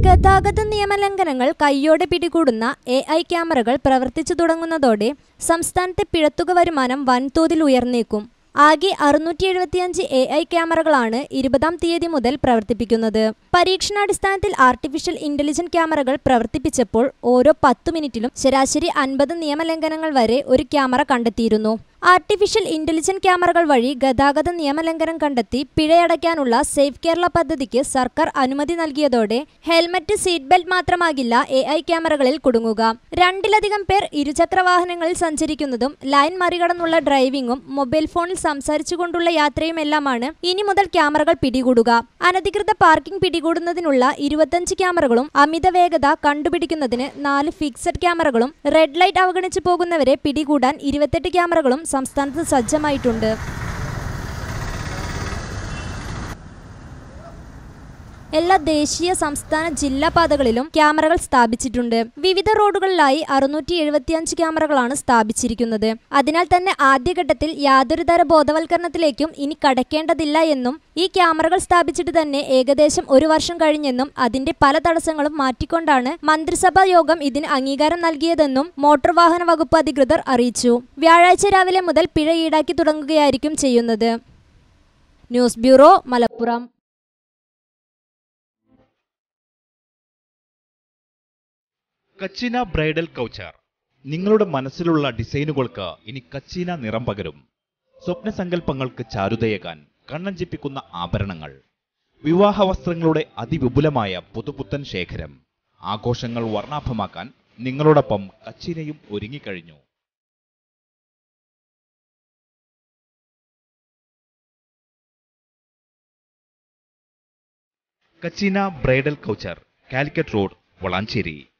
ഗതാഗത നിയമലംഘനങ്ങൾ കൈയോടെ പിടികൂടുന്ന എ ഐ ക്യാമറകൾ പ്രവർത്തിച്ചു തുടങ്ങുന്നതോടെ സംസ്ഥാനത്തെ പിഴത്തുക വരുമാനം വൻതോതിൽ ഉയർന്നേക്കും ആകെ അറുന്നൂറ്റി എഴുപത്തിയഞ്ച് എ ഐ ക്യാമറകളാണ് ഇരുപതാം തീയതി മുതൽ പ്രവർത്തിപ്പിക്കുന്നത് പരീക്ഷണാടിസ്ഥാനത്തിൽ ആർട്ടിഫിഷ്യൽ ഇന്റലിജന്റ് ക്യാമറകൾ പ്രവർത്തിപ്പിച്ചപ്പോൾ ഓരോ പത്തു മിനിറ്റിലും ശരാശരി അൻപത് നിയമലംഘനങ്ങൾ വരെ ഒരു ക്യാമറ കണ്ടെത്തിയിരുന്നു ആർട്ടിഫിഷ്യൽ ഇന്റലിജന്റ് ക്യാമറകൾ വഴി ഗതാഗത നിയമലംഘനം കണ്ടെത്തി പിഴയടയ്ക്കാനുള്ള സേഫ് കേരള പദ്ധതിക്ക് സർക്കാർ അനുമതി നൽകിയതോടെ ഹെൽമറ്റ് സീറ്റ് ബെൽറ്റ് മാത്രമാകില്ല എ ഐ ക്യാമറകളിൽ കുടുങ്ങുക രണ്ടിലധികം പേർ ഇരുചക്ര വാഹനങ്ങളിൽ സഞ്ചരിക്കുന്നതും ലൈൻ മറികടന്നുള്ള ഡ്രൈവിംഗും മൊബൈൽ ഫോണിൽ സംസാരിച്ചുകൊണ്ടുള്ള യാത്രയുമെല്ലാമാണ് ഇനി മുതൽ ക്യാമറകൾ പിടികൂടുക അനധികൃത പാർക്കിംഗ് പിടികൂടുന്നതിനുള്ള ഇരുപത്തഞ്ച് ക്യാമറകളും അമിത വേഗത കണ്ടുപിടിക്കുന്നതിന് നാല് ഫിക്സഡ് ക്യാമറകളും റെഡ് ലൈറ്റ് അവഗണിച്ചു പോകുന്നവരെ പിടികൂടാൻ ഇരുപത്തെട്ട് ക്യാമറകളും സംസ്ഥാനത്ത് സജ്ജമായിട്ടുണ്ട് എല്ലാ ദേശീയ സംസ്ഥാന ജില്ലാ പാതകളിലും ക്യാമറകൾ സ്ഥാപിച്ചിട്ടുണ്ട് വിവിധ റോഡുകളിലായി അറുന്നൂറ്റി എഴുപത്തിയഞ്ച് ക്യാമറകളാണ് സ്ഥാപിച്ചിരിക്കുന്നത് അതിനാൽ തന്നെ ആദ്യഘട്ടത്തിൽ യാതൊരുതര ബോധവൽക്കരണത്തിലേക്കും ഇനി കടക്കേണ്ടതില്ല എന്നും ഈ ക്യാമറകൾ സ്ഥാപിച്ചിട്ട് തന്നെ ഏകദേശം ഒരു വർഷം കഴിഞ്ഞെന്നും അതിന്റെ പല തടസ്സങ്ങളും മാറ്റിക്കൊണ്ടാണ് മന്ത്രിസഭാ യോഗം ഇതിന് അംഗീകാരം നൽകിയതെന്നും മോട്ടോർ വാഹന വകുപ്പ് അധികൃതർ അറിയിച്ചു വ്യാഴാഴ്ച രാവിലെ മുതൽ പിഴ ഈടാക്കി തുടങ്ങുകയായിരിക്കും ചെയ്യുന്നത് news bureau Malappuram Kachina bridal couture നിങ്ങളുടെ മനസ്സിലുള്ള ഡിസൈനുകൾക്ക് ഇനി കച്ചീന നിറം പകരും സ്വപ്നസങ്കല്പങ്ങൾക്ക് ചാരുതയേകാൻ കണ്ണഞ്ചിപ്പിക്കുന്ന ആഭരണങ്ങൾ വിവാഹ വസ്ത്രങ്ങളുടെ അതിവിപുലമായ പുതുപുത്തൻ ശേഖരം ആഘോഷങ്ങൾ വർണ്ണാഭമാക്കാൻ നിങ്ങളോടൊപ്പം കച്ചിനയും ഒരുങ്ങിക്കഴിഞ്ഞു Kachina bridal couture Calicut road Valanchery